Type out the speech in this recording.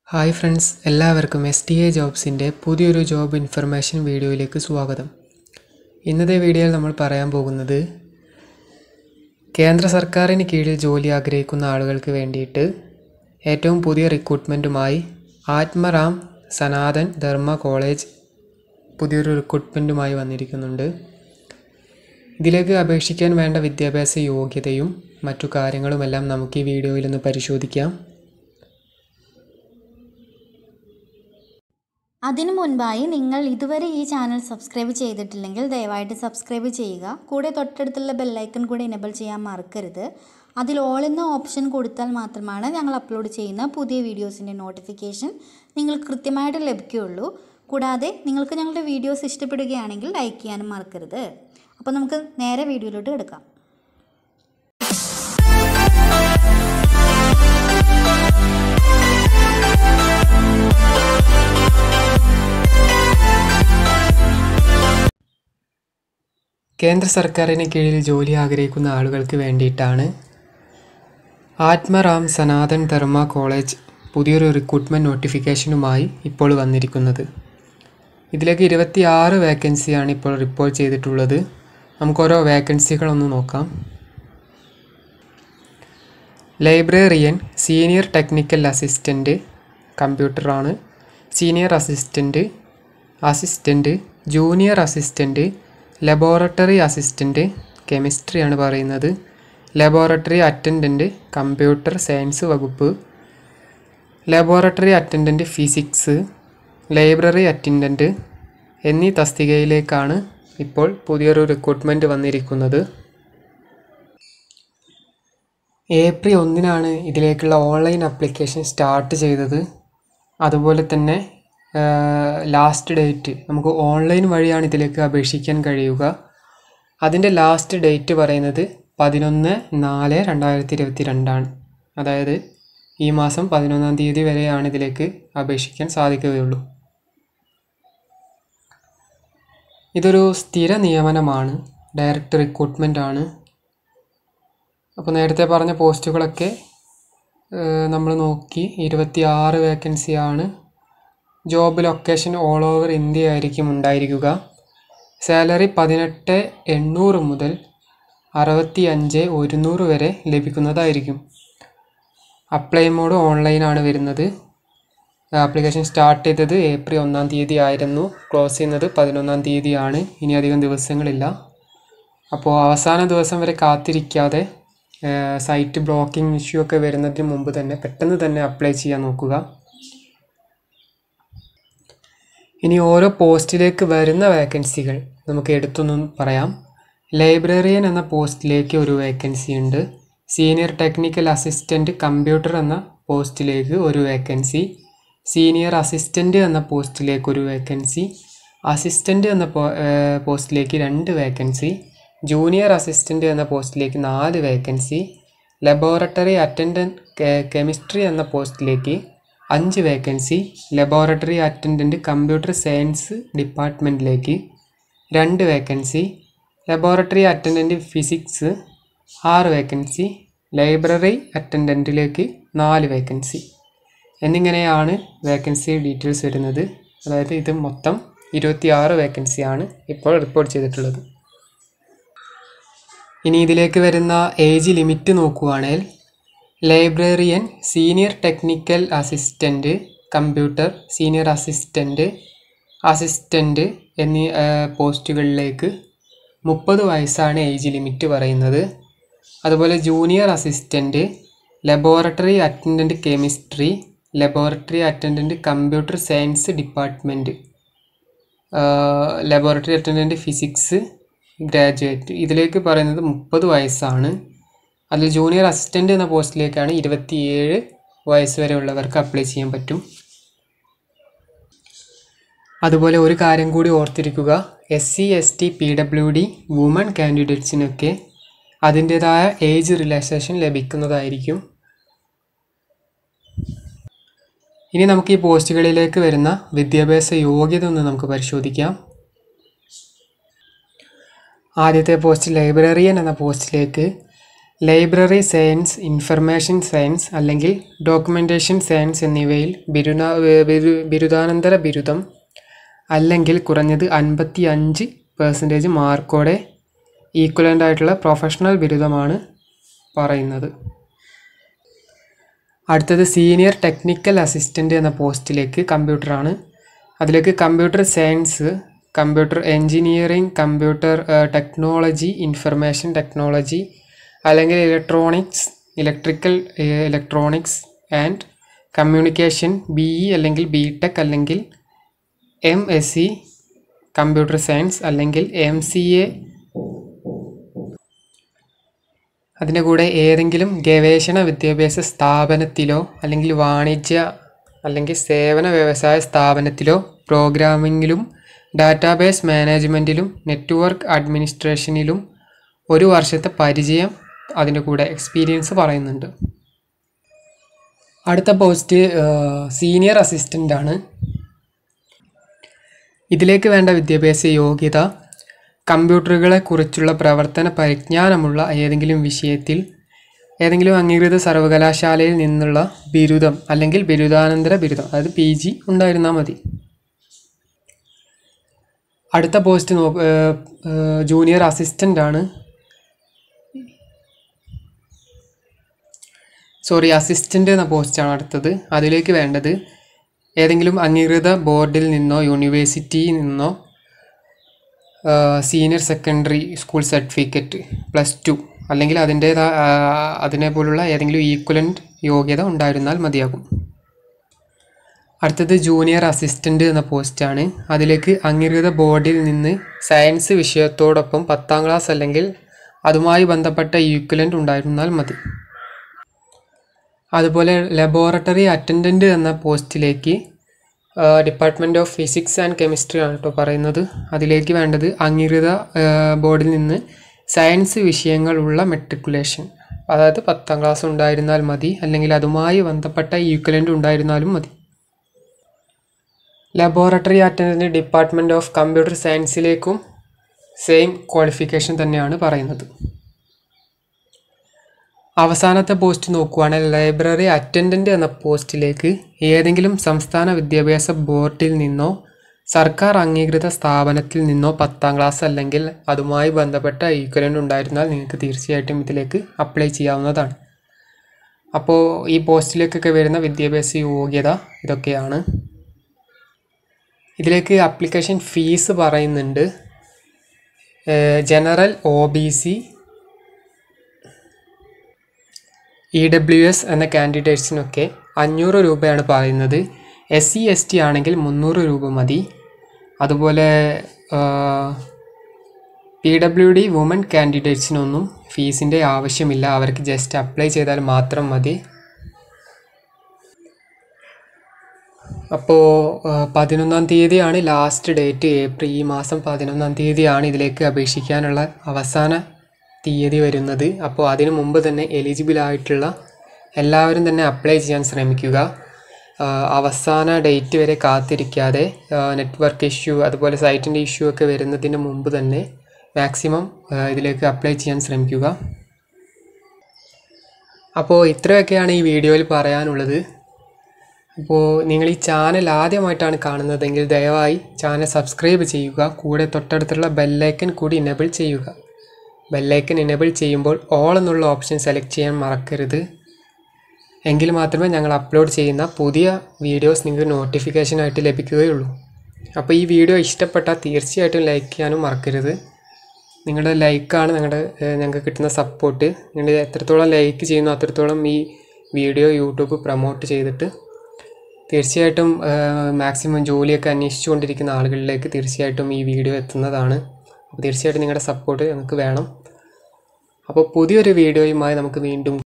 hi friends എല്ലാവർക്കും S T A ജോബ്സിൻ്റെ പുതിയൊരു ജോബ് ഇൻഫർമേഷൻ വീഡിയോയിലേക്ക് സ്വാഗതം ഇന്നത്തെ വീഡിയോയിൽ നമ്മൾ പറയാൻ പോകുന്നത് കേന്ദ്ര സർക്കാരിന് കീഴിൽ ജോലി ആഗ്രഹിക്കുന്ന ആളുകൾക്ക് വേണ്ടിയിട്ട് ഏറ്റവും പുതിയ റിക്രൂട്ട്മെൻറ്റുമായി ആത്മറാം സനാതൻ ധർമ്മ കോളേജ് പുതിയൊരു റിക്രൂട്ട്മെൻറ്റുമായി വന്നിരിക്കുന്നുണ്ട് ഇതിലേക്ക് അപേക്ഷിക്കാൻ വേണ്ട വിദ്യാഭ്യാസ യോഗ്യതയും മറ്റു കാര്യങ്ങളുമെല്ലാം നമുക്ക് ഈ വീഡിയോയിൽ ഒന്ന് പരിശോധിക്കാം അതിനു മുൻപായി നിങ്ങൾ ഇതുവരെ ഈ ചാനൽ സബ്സ്ക്രൈബ് ചെയ്തിട്ടില്ലെങ്കിൽ ദയവായിട്ട് സബ്സ്ക്രൈബ് ചെയ്യുക കൂടെ തൊട്ടടുത്തുള്ള ബെല്ലൈക്കൺ കൂടെ എനബിൾ ചെയ്യാൻ മറക്കരുത് അതിൽ ഓൾ എന്ന ഓപ്ഷൻ കൊടുത്താൽ മാത്രമാണ് ഞങ്ങൾ അപ്ലോഡ് ചെയ്യുന്ന പുതിയ വീഡിയോസിൻ്റെ നോട്ടിഫിക്കേഷൻ നിങ്ങൾക്ക് കൃത്യമായിട്ട് ലഭിക്കുകയുള്ളൂ കൂടാതെ നിങ്ങൾക്ക് ഞങ്ങളുടെ വീഡിയോസ് ഇഷ്ടപ്പെടുകയാണെങ്കിൽ ലൈക്ക് ചെയ്യാനും മറക്കരുത് അപ്പോൾ നമുക്ക് നേരെ വീഡിയോയിലോട്ട് കിടക്കാം കേന്ദ്ര സർക്കാരിന് കീഴിൽ ജോലി ആഗ്രഹിക്കുന്ന ആളുകൾക്ക് വേണ്ടിയിട്ടാണ് ആത്മറാം സനാതൻ ധർമ്മ കോളേജ് പുതിയൊരു റിക്രൂട്ട്മെൻറ്റ് നോട്ടിഫിക്കേഷനുമായി ഇപ്പോൾ വന്നിരിക്കുന്നത് ഇതിലേക്ക് ഇരുപത്തി ആറ് വേക്കൻസിയാണ് ഇപ്പോൾ റിപ്പോർട്ട് ചെയ്തിട്ടുള്ളത് നമുക്ക് ഓരോ വേക്കൻസികളൊന്ന് നോക്കാം ലൈബ്രറിയൻ സീനിയർ ടെക്നിക്കൽ അസിസ്റ്റൻറ്റ് കമ്പ്യൂട്ടറാണ് senior assistant assistant junior assistant laboratory assistant കെമിസ്ട്രിയാണ് പറയുന്നത് ലബോറട്ടറി അറ്റൻഡൻറ്റ് കമ്പ്യൂട്ടർ സയൻസ് വകുപ്പ് laboratory attendant physics library attendant എന്നീ തസ്തികയിലേക്കാണ് ഇപ്പോൾ പുതിയൊരു റിക്രൂട്ട്മെൻറ്റ് വന്നിരിക്കുന്നത് ഏപ്രിൽ ഒന്നിനാണ് ഇതിലേക്കുള്ള ഓൺലൈൻ ആപ്ലിക്കേഷൻ സ്റ്റാർട്ട് ചെയ്തത് അതുപോലെ തന്നെ ലാസ്റ്റ് ഡേറ്റ് നമുക്ക് ഓൺലൈൻ വഴിയാണ് ഇതിലേക്ക് അപേക്ഷിക്കാൻ കഴിയുക അതിൻ്റെ ലാസ്റ്റ് ഡേറ്റ് പറയുന്നത് പതിനൊന്ന് നാല് രണ്ടായിരത്തി ഇരുപത്തി രണ്ടാണ് അതായത് ഈ മാസം പതിനൊന്നാം തീയതി വരെയാണ് ഇതിലേക്ക് അപേക്ഷിക്കാൻ സാധിക്കുകയുള്ളൂ ഇതൊരു സ്ഥിര നിയമനമാണ് ഡയറക്റ്റ് റിക്രൂട്ട്മെൻ്റ് ആണ് അപ്പോൾ നേരത്തെ പറഞ്ഞ പോസ്റ്റുകളൊക്കെ നമ്മൾ നോക്കി ഇരുപത്തി ആറ് വേക്കൻസിയാണ് job location all over India ആയിരിക്കും ഉണ്ടായിരിക്കുക സാലറി പതിനെട്ട് എണ്ണൂറ് മുതൽ അറുപത്തി അഞ്ച് ഒരുന്നൂറ് വരെ ലഭിക്കുന്നതായിരിക്കും അപ്ലൈ മോഡ് ഓൺലൈനാണ് വരുന്നത് ആപ്ലിക്കേഷൻ സ്റ്റാർട്ട് ചെയ്തത് ഏപ്രിൽ ഒന്നാം തീയതി ആയിരുന്നു ക്ലോസ് ചെയ്യുന്നത് പതിനൊന്നാം തീയതിയാണ് ഇനി അധികം ദിവസങ്ങളില്ല അപ്പോൾ അവസാന ദിവസം വരെ കാത്തിരിക്കാതെ സൈറ്റ് ബ്ലോക്കിംഗ് ഇഷ്യൂ ഒക്കെ വരുന്നതിന് മുമ്പ് തന്നെ പെട്ടെന്ന് തന്നെ അപ്ലൈ ചെയ്യാൻ നോക്കുക ഇനി ഓരോ പോസ്റ്റിലേക്ക് വരുന്ന വേക്കൻസികൾ നമുക്ക് എടുത്തൊന്നും പറയാം ലൈബ്രറിയൻ എന്ന പോസ്റ്റിലേക്ക് ഒരു വേക്കൻസി ഉണ്ട് സീനിയർ ടെക്നിക്കൽ അസിസ്റ്റൻറ്റ് കമ്പ്യൂട്ടർ എന്ന പോസ്റ്റിലേക്ക് ഒരു വേക്കൻസി സീനിയർ അസിസ്റ്റൻറ്റ് എന്ന പോസ്റ്റിലേക്ക് ഒരു വേക്കൻസി അസിസ്റ്റൻറ്റ് എന്ന പോസ്റ്റിലേക്ക് രണ്ട് വേക്കൻസി ജൂനിയർ അസിസ്റ്റൻറ്റ് എന്ന പോസ്റ്റിലേക്ക് നാല് വേക്കൻസി ലബോറട്ടറി അറ്റൻഡൻറ്റ് കെമിസ്ട്രി എന്ന പോസ്റ്റിലേക്ക് അഞ്ച് vacancy laboratory attendant computer science ഡിപ്പാർട്ട്മെൻറ്റിലേക്ക് രണ്ട് വേക്കൻസി ലബോറട്ടറി അറ്റൻഡൻറ്റ് ഫിസിക്സ് ആറ് വേക്കൻസി ലൈബ്രറി അറ്റൻഡൻറ്റിലേക്ക് നാല് വേക്കൻസി എന്നിങ്ങനെയാണ് വേക്കൻസി ഡീറ്റെയിൽസ് വരുന്നത് അതായത് ഇത് മൊത്തം ഇരുപത്തി ആറ് വേക്കൻസിയാണ് ഇപ്പോൾ റിപ്പോർട്ട് ചെയ്തിട്ടുള്ളത് ഇനി ഇതിലേക്ക് വരുന്ന ഏജ് ലിമിറ്റ് നോക്കുവാണെങ്കിൽ librarian senior technical assistant computer senior assistant assistant എന്നീ പോസ്റ്റുകളിലേക്ക് മുപ്പത് വയസ്സാണ് ഏജ് ലിമിറ്റ് പറയുന്നത് അതുപോലെ junior assistant laboratory attendant chemistry laboratory attendant computer science department laboratory attendant physics graduate ഇതിലേക്ക് പറയുന്നത് മുപ്പത് വയസ്സാണ് അതിൽ ജൂനിയർ അസിസ്റ്റൻ്റ് എന്ന പോസ്റ്റിലേക്കാണ് ഇരുപത്തിയേഴ് വയസ്സ് വരെ ഉള്ളവർക്ക് അപ്ലൈ ചെയ്യാൻ പറ്റും അതുപോലെ ഒരു കാര്യം കൂടി ഓർത്തിരിക്കുക S C S T P W D woman കാൻഡിഡേറ്റ്സിനൊക്കെ അതിൻ്റേതായ ഏജ് റിലാക്സേഷൻ ലഭിക്കുന്നതായിരിക്കും ഇനി നമുക്ക് ഈ പോസ്റ്റുകളിലേക്ക് വരുന്ന വിദ്യാഭ്യാസ യോഗ്യത ഒന്ന് നമുക്ക് പരിശോധിക്കാം ആദ്യത്തെ പോസ്റ്റ് ലൈബ്രറിയൻ എന്ന പോസ്റ്റിലേക്ക് ലൈബ്രറി സയൻസ് ഇൻഫർമേഷൻ സയൻസ് അല്ലെങ്കിൽ ഡോക്യുമെൻറ്റേഷൻ സയൻസ് എന്നിവയിൽ ബിരുദ ബിരു- ബിരുദാനന്തര ബിരുദം അല്ലെങ്കിൽ കുറഞ്ഞത് അൻപത്തി അഞ്ച് പെർസെൻറ്റേജ് മാർക്കോടെ ഈക്വലൻ്റ് ആയിട്ടുള്ള പ്രൊഫഷണൽ ബിരുദമാണ് പറയുന്നത് അടുത്തത് സീനിയർ ടെക്നിക്കൽ അസിസ്റ്റൻ്റ് എന്ന പോസ്റ്റിലേക്ക് കമ്പ്യൂട്ടറാണ് അതിലേക്ക് computer science computer engineering computer technology information technology അല്ലെങ്കിൽ electronics electrical electronics and communication B E അല്ലെങ്കിൽ ബി ടെക് അല്ലെങ്കിൽ M S C computer science അല്ലെങ്കിൽ എം സി എ അതിൻ്റെ കൂടെ ഏതെങ്കിലും ഗവേഷണ വിദ്യാഭ്യാസ സ്ഥാപനത്തിലോ അല്ലെങ്കിൽ വാണിജ്യ അല്ലെങ്കിൽ സേവന വ്യവസായ സ്ഥാപനത്തിലോ പ്രോഗ്രാമിങ്ങിലും ഡാറ്റാബേസ് മാനേജ്മെൻറ്റിലും നെറ്റ്വർക്ക് അഡ്മിനിസ്ട്രേഷനിലും ഒരു വർഷത്തെ പരിചയം അതിൻ്റെ കൂടെ എക്സ്പീരിയൻസ് പറയുന്നുണ്ട് അടുത്ത പോസ്റ്റ് സീനിയർ അസിസ്റ്റൻ്റ് ആണ് ഇതിലേക്ക് വേണ്ട വിദ്യാഭ്യാസ യോഗ്യത കമ്പ്യൂട്ടറുകളെ കുറിച്ചുള്ള പ്രവർത്തന പരിജ്ഞാനമുള്ള ഏതെങ്കിലും വിഷയത്തിൽ ഏതെങ്കിലും അംഗീകൃത സർവകലാശാലയിൽ നിന്നുള്ള ബിരുദം അല്ലെങ്കിൽ ബിരുദാനന്തര ബിരുദം അതായത് പി ജി ഉണ്ടായിരുന്നാൽ മതി അടുത്ത പോസ്റ്റ് നോ ജൂനിയർ അസിസ്റ്റൻ്റ് ആണ് സോറി അസിസ്റ്റൻ്റ് എന്ന പോസ്റ്റാണ് അടുത്തത് അതിലേക്ക് വേണ്ടത് ഏതെങ്കിലും അംഗീകൃത ബോർഡിൽ നിന്നോ യൂണിവേഴ്സിറ്റിയിൽ നിന്നോ senior secondary school certificate plus two അല്ലെങ്കിൽ അതിൻ്റേതാ അതിനെ പോലുള്ള ഏതെങ്കിലും ഈക്വലൻ്റ് യോഗ്യത ഉണ്ടായിരുന്നാൽ മതിയാകും അടുത്തത് ജൂനിയർ അസിസ്റ്റൻ്റ് എന്ന പോസ്റ്റാണ് അതിലേക്ക് അംഗീകൃത ബോർഡിൽ നിന്ന് സയൻസ് വിഷയത്തോടൊപ്പം പത്താം ക്ലാസ് അല്ലെങ്കിൽ അതുമായി ബന്ധപ്പെട്ട ഈക്വലൻ്റ് ഉണ്ടായിരുന്നാൽ മതി അതുപോലെ ലബോറട്ടറി അറ്റൻഡൻറ്റ് എന്ന പോസ്റ്റിലേക്ക് department of physics and chemistry ആണ് കേട്ടോ പറയുന്നത് അതിലേക്ക് വേണ്ടത് അംഗീകൃത ബോർഡിൽ നിന്ന് സയൻസ് വിഷയങ്ങളുള്ള മെട്രിക്കുലേഷൻ അതായത് പത്താം ക്ലാസ് ഉണ്ടായിരുന്നാൽ മതി അല്ലെങ്കിൽ അതുമായി ബന്ധപ്പെട്ട ഈക്വലൻ്റ് ഉണ്ടായിരുന്നാലും മതി laboratory attendant department of computer സയൻസിലേക്കും സെയിം ക്വാളിഫിക്കേഷൻ തന്നെയാണ് പറയുന്നത് അവസാനത്തെ പോസ്റ്റ് നോക്കുവാണെങ്കിൽ ലൈബ്രറി അറ്റൻഡൻറ്റ് എന്ന പോസ്റ്റിലേക്ക് ഏതെങ്കിലും സംസ്ഥാന വിദ്യാഭ്യാസ ബോർഡിൽ നിന്നോ സർക്കാർ അംഗീകൃത സ്ഥാപനത്തിൽ നിന്നോ പത്താം ക്ലാസ് അല്ലെങ്കിൽ അതുമായി ബന്ധപ്പെട്ട ഈക്വലൻ്റ് ഉണ്ടായിരുന്നാൽ നിങ്ങൾക്ക് തീർച്ചയായിട്ടും ഇതിലേക്ക് അപ്ലൈ ചെയ്യാവുന്നതാണ് അപ്പോൾ ഈ പോസ്റ്റിലേക്കൊക്കെ വരുന്ന വിദ്യാഭ്യാസ യോഗ്യത ഇതൊക്കെയാണ് ഇതിലേക്ക് അപ്ലിക്കേഷൻ ഫീസ് പറയുന്നുണ്ട് general O B C E W S എന്ന കാൻഡിഡേറ്റ്സിനൊക്കെ അഞ്ഞൂറ് രൂപയാണ് പറയുന്നത് എസ് സി എസ് ടി ആണെങ്കിൽ മുന്നൂറ് രൂപ മതി അതുപോലെ പി ഡബ്ല്യു ഡി വുമൻ കാൻഡിഡേറ്റ്സിനൊന്നും ഫീസിൻ്റെ ആവശ്യമില്ല അവർക്ക് ജസ്റ്റ് അപ്ലൈ ചെയ്താൽ മാത്രം മതി അപ്പോൾ പതിനൊന്നാം തീയതിയാണ് ലാസ്റ്റ് ഡേറ്റ് ഏപ്രിൽ ഈ മാസം പതിനൊന്നാം തീയതിയാണ് ഇതിലേക്ക് അപേക്ഷിക്കാനുള്ള അവസാന തീയതി വരുന്നത് അപ്പോൾ അതിനു മുമ്പ് തന്നെ എലിജിബിൾ ആയിട്ടുള്ള എല്ലാവരും തന്നെ അപ്ലൈ ചെയ്യാൻ ശ്രമിക്കുക ആ, അവസാന ഡേറ്റ് വരെ കാത്തിരിക്കാതെ നെറ്റ്വർക്ക് ഇഷ്യൂ അതുപോലെ സൈറ്റിൻ്റെ ഇഷ്യൂ ഒക്കെ വരുന്നതിന് മുമ്പ് തന്നെ മാക്സിമം ഇതിലേക്ക് അപ്ലൈ ചെയ്യാൻ ശ്രമിക്കുക അപ്പോൾ ഇത്രയൊക്കെയാണ് ഈ വീഡിയോയിൽ പറയാനുള്ളത് അപ്പോൾ നിങ്ങൾ ഈ ചാനൽ ആദ്യമായിട്ടാണ് കാണുന്നതെങ്കിൽ ദയവായി ചാനൽ സബ്സ്ക്രൈബ് ചെയ്യുക കൂടെ തൊട്ടടുത്തുള്ള ബെല്ലൈക്കൻ കൂടി ഇനേബിൾ ചെയ്യുക ബെല്ലൈക്കൻ ഇനേബിൾ ചെയ്യുമ്പോൾ ഓൾ എന്നുള്ള ഓപ്ഷൻ സെലക്ട് ചെയ്യാൻ മറക്കരുത് എങ്കിൽ മാത്രമേ ഞങ്ങൾ അപ്ലോഡ് ചെയ്യുന്ന പുതിയ വീഡിയോസ് നിങ്ങൾക്ക് നോട്ടിഫിക്കേഷനായിട്ട് ലഭിക്കുകയുള്ളൂ അപ്പോൾ ഈ വീഡിയോ ഇഷ്ടപ്പെട്ടാൽ തീർച്ചയായിട്ടും ലൈക്ക് ചെയ്യാനും മറക്കരുത് നിങ്ങളുടെ ലൈക്കാണ് ഞങ്ങളുടെ ഏഹ്, ഞങ്ങൾക്ക് കിട്ടുന്ന സപ്പോർട്ട് നിങ്ങൾ എത്രത്തോളം ലൈക്ക് ചെയ്യുന്നു അത്രത്തോളം ഈ വീഡിയോ യൂട്യൂബ് പ്രൊമോട്ട് ചെയ്തിട്ട് തീർച്ചയായിട്ടും മാക്സിമം ജോലിയൊക്കെ അന്വേഷിച്ചുകൊണ്ടിരിക്കുന്ന ആളുകളിലേക്ക് തീർച്ചയായിട്ടും ഈ വീഡിയോ എത്തുന്നതാണ് അപ്പോൾ തീർച്ചയായിട്ടും നിങ്ങളുടെ സപ്പോർട്ട് ഞങ്ങൾക്ക് വേണം അപ്പോൾ പുതിയൊരു വീഡിയോയുമായി നമുക്ക് വീണ്ടും